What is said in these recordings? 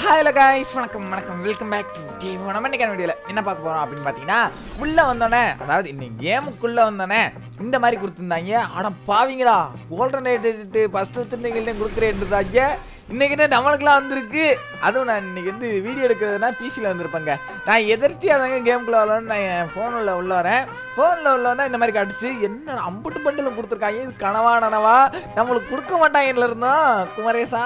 hello guys வணக்கம் வணக்கம் welcome back to game நம்ம இன்னைக்கான வீடியோவில் என்ன பார்க்க போகிறோம் அப்படின்னு பார்த்தீங்கன்னா உள்ளே வந்தோடனே அதாவது இந்த கேமுக்குள்ளே வந்தோடனே இந்த மாதிரி கொடுத்துருந்தாங்க ஆனால் பாவிங்களா கோல்டன் ரேட்டு ஃபஸ்ட்டு வச்சுருந்தீங்கள்ட்ட கொடுக்குறேன்றாங்க இன்னைக்கு என்ன நம்மளுக்குலாம் வந்திருக்கு அதுவும் நான் இன்னைக்கு வந்து வீடியோ எடுக்கிறதுனா பிசியில் வந்திருப்பேங்க நான் எதிர்த்தியாக தாங்க கேமுக்குள்ளே வரலான்னு நான் என் ஃபோனில் உள்ள வரேன் ஃபோனில் உள்ள வந்தால் இந்த மாதிரி கிடச்சி என்ன அம்புட்டு பண்டிலும் கொடுத்துருக்காங்க இது கனவா நனவா நம்மளுக்கு கொடுக்க மாட்டாங்கல இருந்தோம் குமரேசா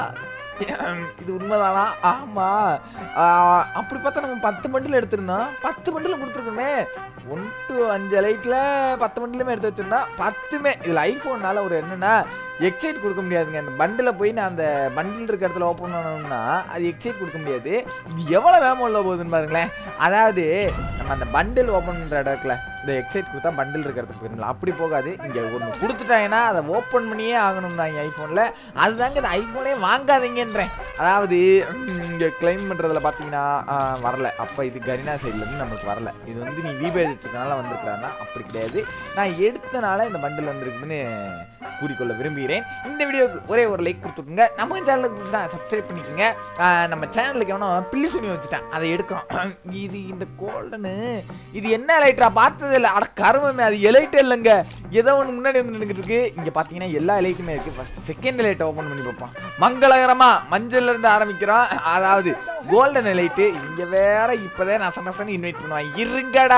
இது உண்மைதானா ஆமா ஆ, அப்படி பார்த்தா நம்ம பத்து பண்டில் எடுத்திருந்தோம் பத்து பண்டில் கொடுத்துருக்கோமே ஒன் டு அஞ்சு லைட்டில் பத்து பண்டிலுமே எடுத்து வச்சிருந்தா பத்துமே இதில் ஐஃபோன்னால ஒரு என்னன்னா எக்ஸைட் கொடுக்க முடியாதுங்க அந்த பண்டில் போய் நான் அந்த பண்டில் இருக்க இடத்துல ஓப்பன் பண்ணணும்னா அது எக்ஸைட் கொடுக்க முடியாது இது எவ்வளோ வேகம் உள்ள போகுதுன்னு பாருங்களேன் அதாவது நம்ம அந்த பண்டில் ஓப்பன் பண்ணுற இடத்துல இந்த எக்ஸைட் கொடுத்தா பண்டில் இருக்கிறதுக்கு போயிருந்தோம் அப்படி போகாது இங்கே ஒன்று கொடுத்துட்டாங்கன்னா அதை ஓப்பன் பண்ணியே ஆகணும் தான் ஐஃபோனில் அதுதாங்க இந்த ஐஃபோனே வாங்காதீங்கன்றேன் அதாவது இங்கே கிளைம் பண்ணுறதுல பார்த்தீங்கன்னா ஆ, வரல அப்போ இது கரினா சைட்லேருந்து நம்மளுக்கு வரல இது வந்து நீ விபேஜ் வச்சுக்கனால வந்திருக்கிறான்னா அப்படி கிடையாது நான் எடுத்தனால இந்த பண்டில் வந்திருக்குதுன்னு கூறிக்கொள்ள விரும்புகிறேன் இந்த வீடியோக்கு ஒரே ஒரு லைக் கொடுத்துக்கோங்க நம்ம சேனலுக்கு புதுசா சப்ஸ்கிரைப் பண்ணிக்கோங்க ஆ, நம்ம சேனலுக்கு எவனோ பில்லி துணி வச்சுட்டேன் அதை எடுக்கிறோம் இது இந்த கோல்டனு இது என்ன லைட்டா பார்த்தது இல்லை அட கருமமே அது எலைட்டே இல்லைங்க ஏதோ ஒன்று முன்னாடி வந்து நின்றுட்டு இருக்கு இங்கே பார்த்தீங்கன்னா எல்லா லைட்டுமே இருக்கு ஃபர்ஸ்ட் செகண்ட் லைட்டை ஓப்பன் பண்ணி பார்ப்போம் மங்களகரமா மஞ்சள்ல இருந்து ஆரம்பிக்கிறோம் அதாவது கோல்டன் லைட்டு இங்க வேற இப்போதே நச நசன்னு இன்வைட் பண்ணுவாங்க இருங்கடா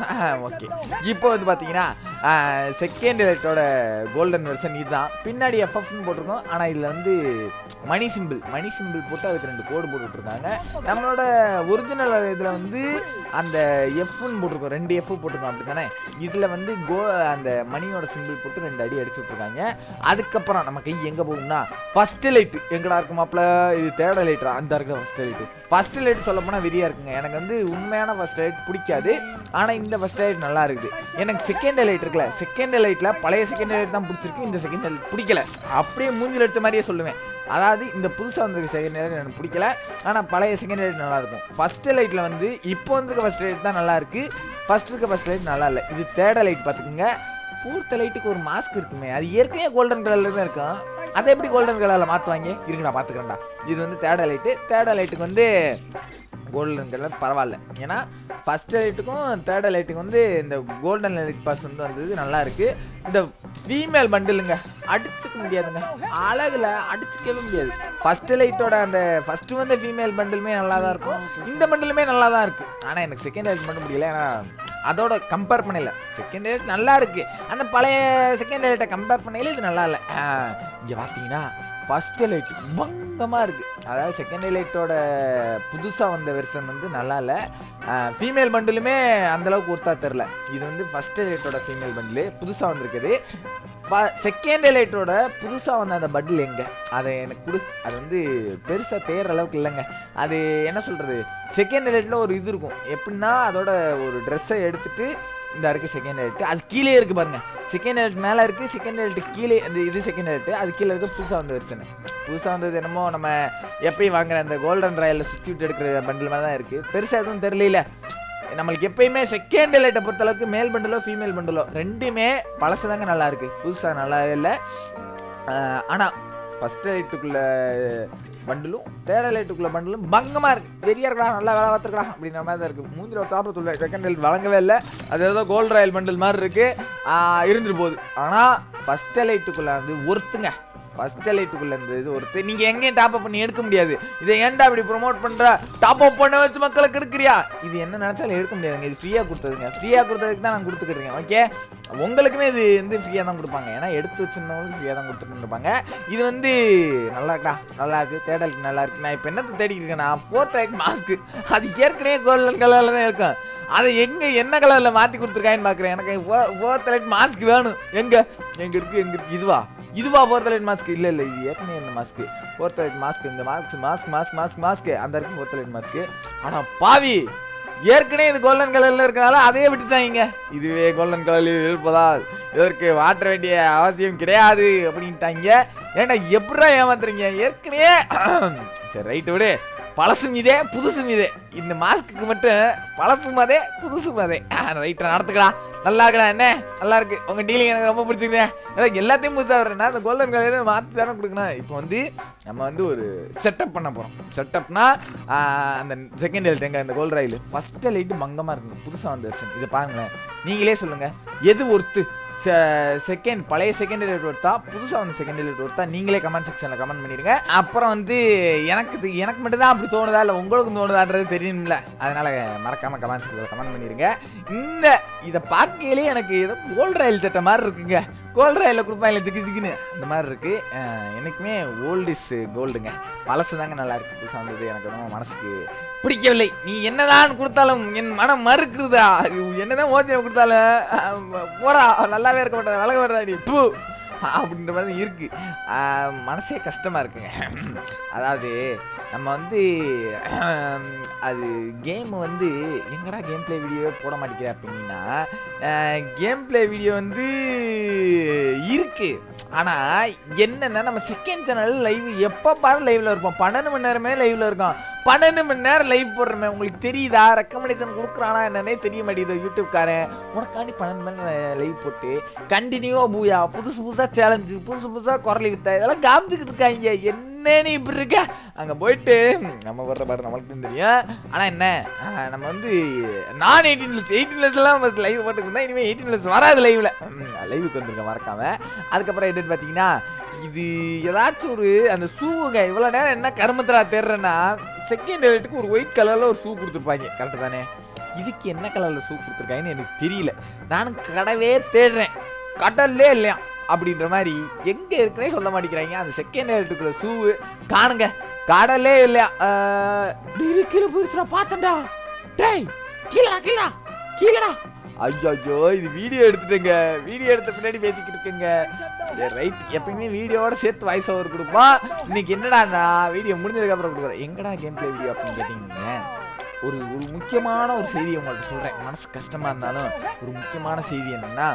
ஓகே இப்போ வந்து பார்த்தீங்கன்னா செகண்ட் லைட்டோட கோல்டன் வெர்ஷன் இதுதான் பின்னாடி எஃப்எஃப்னு போட்டிருக்கோம் ஆனால் இதில் வந்து மணி சிம்பிள் மணி சிம்பிள் போட்டு அதுக்கு ரெண்டு கோடு போட்டுட்ருக்காங்க நம்மளோட ஒரிஜினல் இதில் வந்து அந்த எஃப்னு போட்டிருக்கோம் ரெண்டு எஃப் போட்டிருக்கோம் அப்படி தானே இதில் வந்து கோ அந்த மணியோட சிம்பிள் போட்டு ரெண்டு அடி அடிச்சு விட்ருக்காங்க அதுக்கப்புறம் நம்ம கை எங்கே போகும்னா ஃபஸ்ட்டு லைட்டு எங்கடா இருக்கு மாப்பிள இது தேர்ட் லைட்டா அந்த இருக்க ஃபஸ்ட் லைட்டு ஃபஸ்ட்டு லைட் சொல்ல போனால் வெறியா இருக்குங்க எனக்கு வந்து உண்மையான ஃபஸ்ட் லைட் பிடிக்காது ஆனால் இந்த ஃபஸ்ட் லைட் நல்லா இருக்குது எனக்கு செகண்ட் லைட் இருக்குல்ல செகண்ட் லைட்டில் பழைய செகண்ட் லைட் தான் பிடிச்சிருக்கு இந்த செகண்ட் லைட் பிடிக்கல அப்படியே மூஞ்சில் அடிச்ச மாதிரியே சொல்லுவேன் அதாவது இந்த புதுசாக வந்திருக்க செகண்ட் லைட் எனக்கு பிடிக்கல ஆனால் பழைய செகண்ட் லைட் நல்லா இருக்கும் ஃபர்ஸ்ட் லைட்டில் வந்து இப்போ வந்திருக்க ஃபர்ஸ்ட் லைட் தான் நல்லா இருக்கு ஃபர்ஸ்ட் இருக்க ஃபர்ஸ்ட் லைட் நல்லா இல்லை இது தேர்ட் லைட் பார்த்துக்குங்க ஃபோர்த் லைட்டுக்கு ஒரு மாஸ்க் இருக்குமே அது ஏற்கனவே கோல்டன் கலரில் தான் இருக்கும் அதை எப்படி கோல்டன் கலரில் மாற்றுவாங்க இருக்கு நான் பார்த்துக்கிறேன்டா இது வந்து தேர்ட் லைட்டு தேர்ட் லைட்டுக்கு வந்து கோல்டன் கலர் பரவாயில்ல ஏன்னா ஃபர்ஸ்ட் லைட்டுக்கும் தேர்ட் லைட்டுக்கும் வந்து இந்த கோல்டன் லைட் பாஸ் வந்து வந்தது நல்லா இருக்கு இந்த ஃபீமேல் பண்டிலுங்க அடிச்சுக்க முடியாதுங்க அழகுல அடிச்சுக்கவே முடியாது ஃபர்ஸ்ட் லைட்டோட அந்த ஃபர்ஸ்ட் வந்த ஃபீமேல் பண்டிலுமே நல்லா தான் இருக்கும் இந்த பண்டிலுமே நல்லா தான் இருக்கு ஆனால் எனக்கு செகண்ட் லைட் மட்டும் முடியல ஏன்னா அதோட கம்பேர் பண்ணல செகண்ட் லைட் நல்லா இருக்கு அந்த பழைய செகண்ட் லைட்டை கம்பேர் பண்ணையில இது நல்லா இல்லை இங்கே பார்த்தீங்கன்னா ஃபர்ஸ்ட் லைட் பங்கமாக இருக்குது அதாவது செகண்ட் லைட்டோட புதுசாக வந்த வெர்ஷன் வந்து நல்லா இல்லை ஃபீமேல் பண்டிலுமே அந்தளவுக்கு ஒர்த்தா தெரில இது வந்து ஃபர்ஸ்ட் லைட்டோட ஃபீமேல் பண்டிலு புதுசாக வந்திருக்குது செகண்ட் லைட்டோட புதுசாக வந்த அந்த பண்டில் எங்கே அதை எனக்கு கொடு அது வந்து பெருசாக தேர்ற அளவுக்கு இல்லைங்க அது என்ன சொல்கிறது செகண்ட் லைட்டில் ஒரு இது இருக்கும் எப்படின்னா அதோட ஒரு ட்ரெஸ்ஸை எடுத்துட்டு இந்த இருக்கு செகண்ட் லைட்டு அது கீழே இருக்கு பாருங்க செகண்ட் லைட் மேலே இருக்கு செகண்ட் லைட்டு கீழே அந்த இது செகண்ட் லைட்டு அது கீழே இருக்கு புதுசாக வந்த வெர்ஷன் புதுசாக வந்தது என்னமோ நம்ம எப்பயும் வாங்குற அந்த கோல்டன் ராயலில் சுற்றி விட்டு எடுக்கிற பண்டில் மாதிரி தான் இருக்குது பெருசாக எதுவும் தெரியல நம்மளுக்கு எப்பயுமே செகண்ட் லைட்டை பொறுத்தளவுக்கு மேல் பண்டலோ ஃபீமேல் பண்டலோ ரெண்டுமே பழசு தாங்க நல்லா இருக்கு புதுசாக நல்லா இல்லை ஆனால் ஃபஸ்ட் லைட்டுக்குள்ள பண்டிலும் தேர்ட் லைட்டுக்குள்ள பண்டிலும் பங்கமாக இருக்கு வெறியா இருக்கா நல்லா வேலை பார்த்துருக்கலாம் அப்படின்ற மாதிரி தான் இருக்குது மூஞ்சில் ஒரு சாப்பிடத்துள்ள செகண்ட் லைட் வழங்கவே இல்லை அது ஏதோ கோல்ட் ராயல் பண்டில் மாதிரி இருக்குது இருந்துட்டு போகுது ஆனால் ஃபஸ்ட் லைட்டுக்குள்ளே வந்து ஒருத்துங்க ஃபர்ஸ்ட் லைட்டுக்குள்ள இருந்தது இது ஒருத்தர் நீங்க எங்கேயும் டாப் அப் பண்ணி எடுக்க முடியாது இதை ஏன்டா இப்படி ப்ரோமோட் பண்ற டாப் அப் பண்ண வச்சு மக்களை கெடுக்கிறியா இது என்ன நினைச்சாலும் எடுக்க முடியாதுங்க இது ஃப்ரீயா கொடுத்ததுங்க ஃப்ரீயா கொடுத்ததுக்கு தான் நான் கொடுத்துக்கிட்டு ஓகே உங்களுக்குமே இது வந்து ஃப்ரீயா தான் கொடுப்பாங்க ஏன்னா எடுத்து வச்சிருந்தவங்களுக்கு ஃப்ரீயா தான் கொடுத்துட்டு இருப்பாங்க இது வந்து நல்லா இருக்கா நல்லா இருக்கு தேடலுக்கு நல்லா இருக்கு நான் இப்போ என்னத்தை தேடிட்டு இருக்கேன்னா ஃபோர்த் லைட் மாஸ்க் அது ஏற்கனவே கோல்டன் கலர்ல தான் இருக்கும் அதை எங்க என்ன கலர்ல மாத்தி கொடுத்துருக்காங்கன்னு பாக்குறேன் எனக்கு ஃபோர்த் லைட் மாஸ்க் வேணும் எங்க எங்க இருக்கு எங்க இருக்கு இதுவா இதுவா ஃபோர்த் லைட் மாஸ்க் இல்ல இல்ல இது ஏற்கனவே இந்த மாஸ்க் ஃபோர்த் லைட் மாஸ்க் இந்த mask mask mask mask mask அந்த இருக்கு ஃபோர்த் லைட் மாஸ்க் ஆனா பாவி ஏற்கனவே இது கோல்டன் கலர்ல இருக்கனால அதையே விட்டுட்டாங்க இதுவே கோல்டன் கலரில் இருப்பதால் இதற்கு மாற்ற வேண்டிய அவசியம் கிடையாது அப்படின்ட்டாங்க ஏன்டா எப்படா ஏமாத்துறீங்க ஏற்கனவே சரி ரைட்டு விடு பழசும் இதே புதுசும் இதே இந்த மாஸ்க்கு மட்டும் பழசும் அதே புதுசும் அதே ரைட்டை நடத்துக்கடா நல்லா இருக்கடா என்ன நல்லா இருக்கு உங்க டீலிங் எனக்கு ரொம்ப பிடிச்சிருக்கேன் எனக்கு எல்லாத்தையும் புதுசாக வரேன்னா அந்த கோல்டன் கலர் மாற்றி தானே கொடுக்கணும் இப்போ வந்து நம்ம வந்து ஒரு செட்டப் பண்ண போகிறோம் செட்டப்னா அந்த செகண்ட் ஹெல்ட் எங்க இந்த கோல்ட் ரயில் ஃபர்ஸ்ட் லைட்டு மங்கமாக இருக்குங்க புதுசாக வந்த வெர்ஷன் இதை பாருங்களேன் நீங்களே சொல்லுங்க எது ஒர்த்து செகண்ட் பழைய செகண்ட் ஹெல்ட் ஒர்த்தா புதுசாக வந்த செகண்ட் ஹெல்ட் ஒர்த்தா நீங்களே கமெண்ட் செக்ஷனில் கமெண்ட் பண்ணிடுங்க அப்புறம் வந்து எனக்கு இது- எனக்கு மட்டும் தான் அப்படி தோணுதா இல்லை உங்களுக்கும் தோணுதான்றது தெரியும்ல அதனால மறக்காம கமெண்ட் செக்ஷனில் கமெண்ட் பண்ணிடுங்க இந்த இதை பார்க்கையிலே எனக்கு ஏதோ கோல்ட் ரயில் சட்டை மாதிரி இருக்குங்க கோல்ட் ரயிலில் கொடுப்பாங்க திக்கு திக்குன்னு அந்த மாதிரி இருக்கு அஹ் எனக்குமே ஓல்ட் இஸ் கோல்டுங்க பழசு தாங்க நல்லா இருக்கு புதுசாக வந்தது எனக்கு ரொம்ப மனசுக்கு பிடிக்கவில்லை நீ என்னதான் கொடுத்தாலும் என் மனம் மறுக்குறதா இது என்னதான் மோதியம் கொடுத்தாலும் அஹ், போடா நல்லாவே இருக்க மாட்டேன் விலக வருதா நீ பூ அப்படின்ற மாதிரி தான் இருக்கு அஹ், மனசே கஷ்டமா இருக்குங்க அதாவது நம்ம வந்து அது கேம் வந்து எங்கடா கேம் ப்ளே வீடியோவே போட மாட்டேங்கிற அப்படின்னா கேம் ப்ளே வீடியோ வந்து இருக்கு ஆனா என்னன்னா நம்ம செகண்ட் சேனல் லைவ் எப்போ பாரு லைவ்ல இருப்போம் பன்னெண்டு மணி நேரமே லைவ்ல இருக்கோம் பன்னெண்டு மணி நேரம் லைவ் போடுறமே உங்களுக்கு தெரியுதா ரெக்கமெண்டேஷன் கொடுக்குறானா என்னன்னே தெரிய மாட்டேங்குது யூடியூப்காரன் உனக்காண்டி பன்னெண்டு மணி நேரம் லைவ் போட்டு கண்டினியூவாக பூயா புதுசு புதுசாக சேலஞ்சு புதுசு புதுசாக குரலி வித்தா இதெல்லாம் காமிச்சுக்கிட்டு இருக்காங்க என்ன நீ இப்படி இருக்க அங்கே போயிட்டு நம்ம வர்ற பாரு நம்மளுக்கு தெரியும் ஆனால் என்ன ஆஹ் நம்ம வந்து நான் எயிட்டீன் ப்ளஸ் எயிட்டீன் ப்ளஸ்லாம் லைவ் போட்டுக்கு இருந்தால் இனிமேல் எயிட்டீன் ப்ளஸ் வராது லைவில் லைவுக்கு வந்திருக்கேன் மறக்காம அதுக்கப்புறம் என்னன்னு பார்த்தீங்கன்னா இது ஏதாச்சும் ஒரு அந்த ஷூவுங்க இவ்வளோ நேரம் என்ன கருமத்திரா தேடுறேன்னா செகண்ட் ரேட்டுக்கு ஒரு ஒயிட் கலரில் ஒரு ஷூ கொடுத்துருப்பாங்க கரெக்டு தானே இதுக்கு என்ன கலரில் ஷூ கொடுத்துருக்காங்கன்னு எனக்கு தெரியல நானும் கடவே தேடுறேன் கடல்லே இல்லையா அப்படின்ற மாதிரி எங்க இருக்குன்னே சொல்ல மாட்டேங்கிறாங்க அந்த செகண்ட் ஹேண்டுக்குள்ள ஷூவு காணுங்க கடலே இல்லையா ஆஹ், டேய், கீழே போயிருச்சுடா பார்த்தேன்டா டேய் கீழடா கீழடா கீழடா ஐயோ இது வீடியோ எடுத்துட்டேங்க வீடியோ எடுத்த பின்னாடி பேசிக்கிட்டு இருக்குங்க ரைட் எப்பயுமே வீடியோவோட சேர்த்து வாய்ஸ் ஓவர் கொடுப்போம் இன்னைக்கு என்னடா நான் வீடியோ முடிஞ்சதுக்கு அப்புறம் கொடுக்குறேன் எங்கடா கேம் பிளே வீடியோ அப்படின்னு கேட்டீங்க ஒரு ஒரு முக்கியமான ஒரு செய்தி உங்கள்ட்ட சொல்றேன் மனசு கஷ்டமா இருந்தாலும் ஒரு முக்கியமான செய்தி என்னன்னா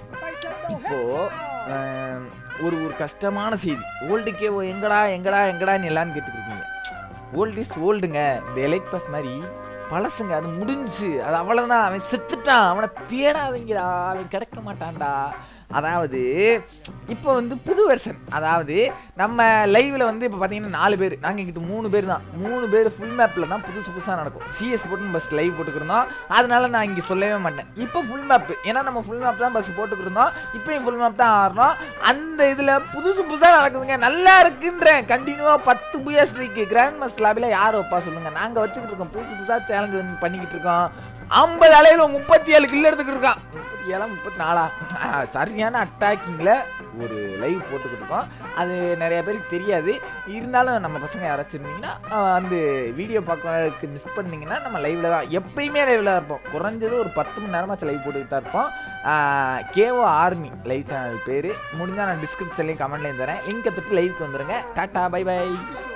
இப்போ ஆஹ், ஒரு ஒரு கஷ்டமான செய்தி ஓல்டுக்கே எங்கடா எங்கடா எங்கடான்னு எல்லாரும் கேட்டுக்கிருக்கீங்க ஓல்டு இஸ் ஓல்டுங்க இந்த எலைட் பாஸ் மாதிரி பழசுங்க அது முடிஞ்சுச்சு அது அவ்வளோதான் அவன் செத்துட்டான் அவனை தேடாதீங்கடா அவன் கிடைக்க மாட்டான்டா அதாவது இப்போ வந்து புது வெர்ஷன் அதாவது நம்ம லைவ்ல வந்து இப்போ பார்த்தீங்கன்னா நாலு பேர் நாங்கள் இங்கிட்ட மூணு பேர் தான் மூணு பேர் ஃபுல் மேப்பில் தான் புதுசு புதுசாக நடக்கும் சிஎஸ் போட்டு பஸ் லைவ் போட்டுக்கிருந்தோம் அதனால நான் இங்கே சொல்லவே மாட்டேன் இப்போ ஃபுல் மேப் ஏன்னா நம்ம ஃபுல் மேப் தான் பஸ் போட்டுக்கிருந்தோம் இப்போயும் ஃபுல் மேப் தான் ஆடுறோம் அந்த இதில் புதுசு புதுசாக நடக்குதுங்க நல்லா இருக்குன்றேன் கண்டினியூவாக பத்து புயா ஸ்ட்ரீக்கு கிராண்ட் மாஸ்டர் லாபியில் யார் வைப்பா சொல்லுங்க நாங்கள் வச்சுக்கிட்டு இருக்கோம் புதுசு புதுசாக சேலஞ்ச் வந்து பண்ணிக்கிட்டு இருக்கோம் ஐம்பது அலையில் முப்பத்தி ஏழு கிலோ எடுத்துக்கிட்டு இருக்கான் முப்பத்தி ஏழா முப்பத்தி நாலா ஆஹ், சரியான அட்டாக்கிங்கில் ஒரு லைவ் போட்டுக்கிட்டு இருக்கோம் அது நிறைய பேருக்கு தெரியாது இருந்தாலும் நம்ம பசங்க யாராச்சும் இருந்தீங்கன்னா ஆஹ், அந்த வீடியோ பார்க்கறதுக்கு மிஸ் பண்ணீங்கன்னா நம்ம லைவ்ல தான் எப்பயுமே லைவ்ல இருப்போம் குறைஞ்சது ஒரு பத்து மணி நேரமாச்சும் லைவ் போட்டுக்கிட்டு தான் இருப்போம் கேஓ ஆர்மி லைவ் சேனல் பேர் முடிஞ்சால் நான் டிஸ்கிரிப்ஷன்லேயும் கமெண்ட்லேயும் தரேன் லிங்கை தொட்டு லைவுக்கு வந்துடுங்க டாட்டா பை பை